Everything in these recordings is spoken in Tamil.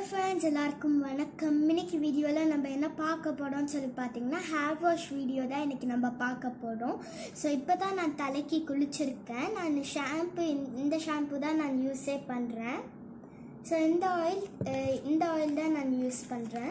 ஃப்ரெண்ட்ஸ் எல்லாருக்கும் வணக்கம் இன்னைக்கு வீடியோவில் நம்ம என்ன பார்க்க போகிறோம்னு சொல்லி பார்த்தீங்கன்னா ஹேர் வாஷ் வீடியோ தான் இன்னைக்கு நம்ம பார்க்க போகிறோம் ஸோ இப்போ தான் நான் தலைக்கு குளிச்சிருக்கேன் நான் ஷாம்பு இந்த ஷாம்பு தான் நான் யூஸே பண்ணுறேன் ஸோ இந்த ஆயில் இந்த ஆயில் தான் நான் யூஸ் பண்ணுறேன்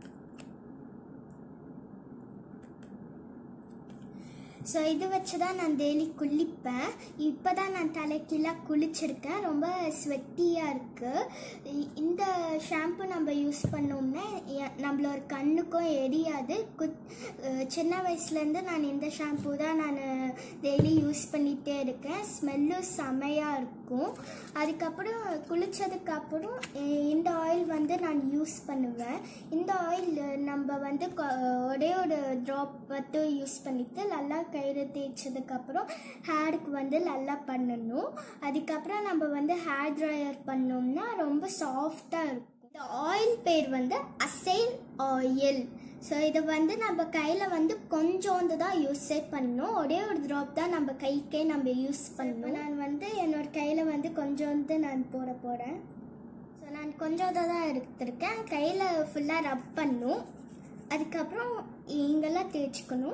ஸோ இது வச்சு தான் நான் டெய்லி குளிப்பேன் இப்போ தான் நான் தலைக்கெல்லாம் குளிச்சிருக்கேன் ரொம்ப ஸ்வெட்டியாக இருக்குது இந்த ஷாம்பு நம்ம யூஸ் பண்ணோம்னா எ- நம்மளோட கண்ணுக்கும் எரியாது குத் அஹ் சின்ன வயசுலேருந்து நான் இந்த ஷாம்பு தான் நான் டெய்லி யூஸ் பண்ணிகிட்டே இருக்கேன் ஸ்மெல்லும் செமையாக இருக்கும் அதுக்கப்புறம் குளித்ததுக்கப்புறம் இந்த ஆயில் வந்து நான் யூஸ் பண்ணுவேன் இந்த ஆயில் நம்ம வந்து கொ- ஒரே ஒரு ட்ராப் மட்டும் யூஸ் பண்ணிட்டு நல்லா கயிறு தேய்ச்சதுக்கப்புறம் ஹேருக்கு வந்து நல்லா பண்ணணும் அதுக்கப்புறம் நம்ம வந்து ஹேர் ட்ரையர் பண்ணோம்னா ரொம்ப சாஃப்டாக இருக்கும் இந்த ஆயில் பேர் வந்து அசைல் ஆயில் ஸோ இதை வந்து நம்ம கையில் வந்து கொஞ்சோண்டு தான் யூஸே பண்ணணும் ஒரே ஒரு ட்ராப் தான் நம்ம கைக்கே நம்ம யூஸ் பண்ணணும் நான் வந்து என்னோட கையில் வந்து கொஞ்சோண்டு நான் போட போகிறேன் ஸோ நான் கொஞ்சோண்டு தான் எடுத்திருக்கேன் கையில் ஃபுல்லாக ரப் பண்ணும் அதுக்கப்புறம் இங்கெல்லாம் தேய்ச்சிக்கணும்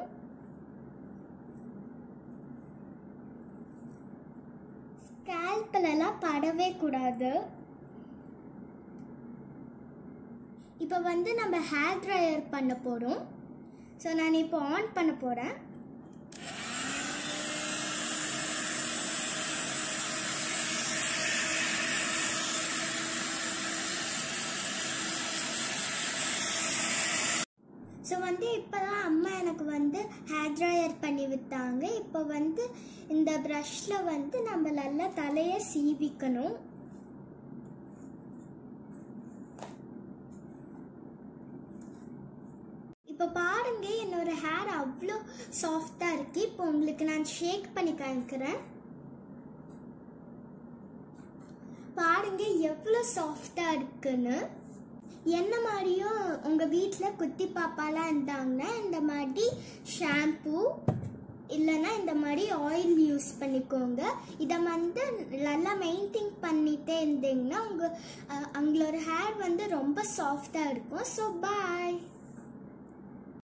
ஸ்கேல்பிலலாம் படவே கூடாது இப்போ வந்து நம்ம ஹேர் ட்ரையர் பண்ண போகிறோம் ஸோ நான் இப்போ ஆன் பண்ண போகிறேன் ஸோ வந்து இப்போ தான் அம்மா எனக்கு வந்து ஹேர் ட்ரையர் பண்ணி விட்டாங்க இப்போ வந்து இந்த ப்ரஷில் வந்து நம்ம நல்லா தலையை சீவிக்கணும் இப்போ பாருங்க என்னோட ஹேர் அவ்வளோ சாஃப்டாக இருக்கு இப்போ உங்களுக்கு நான் ஷேக் பண்ணி காமிக்கிறேன் பாருங்க எவ்வளோ சாஃப்டாக இருக்குன்னு என்ன மாதிரியும் உங்கள் வீட்டில் குட்டி பாப்பாலாம் இருந்தாங்கன்னா இந்த மாதிரி ஷாம்பு இல்லைன்னா இந்த மாதிரி ஆயில் யூஸ் பண்ணிக்கோங்க இதை வந்து நல்லா மெயின்டைன் பண்ணிட்டே இருந்தீங்கன்னா உங்கள் அவங்களோட ஹேர் வந்து ரொம்ப சாஃப்டாக இருக்கும் ஸோ பாய்